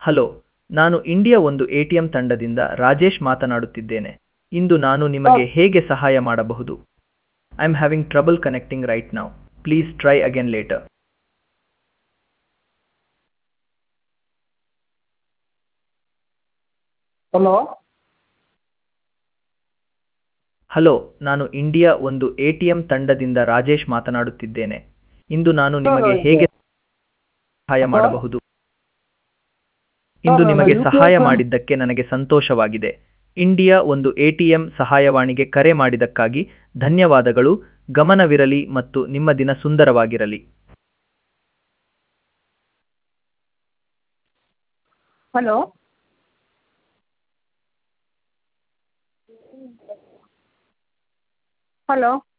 hello ನಾನು India ಒಂದು A T M ತಂಡದಿಂದ ರಾಜೇಶ್ ಮಾತನಾಡುತ್ತಿದ್ದೇನೆ ಇಂದು ನಾನು ನಿಮಗೆ ಹೇಗೆ ಸಹಾಯ ಮಾಡಬಹುದು I am having trouble connecting right now please try again later hello hello ನಾನು ಇಂಡಿಯಾ ಒಂದು ಎ ಟಿ ಎಂ ತಂಡದಿಂದ ರಾಜೇಶ್ ಮಾತನಾಡುತ್ತಿದ್ದೇನೆ ಇಂದು ನಾನು ನಿಮಗೆ ಹೇಗೆ ಸಹಾಯ ಮಾಡಬಹುದು ಇಂದು ನಿಮಗೆ ಸಹಾಯ ಮಾಡಿದ್ದಕ್ಕೆ ನನಗೆ ಸಂತೋಷವಾಗಿದೆ ಇಂಡಿಯಾ ಒಂದು ಎ ಟಿ ಎಂ ಸಹಾಯವಾಣಿಗೆ ಕರೆ ಮಾಡಿದ್ದಕ್ಕಾಗಿ ಧನ್ಯವಾದಗಳು ಗಮನವಿರಲಿ ಮತ್ತು ನಿಮ್ಮ ದಿನ ಸುಂದರವಾಗಿರಲಿ ಹಲೋ ಹಲೋ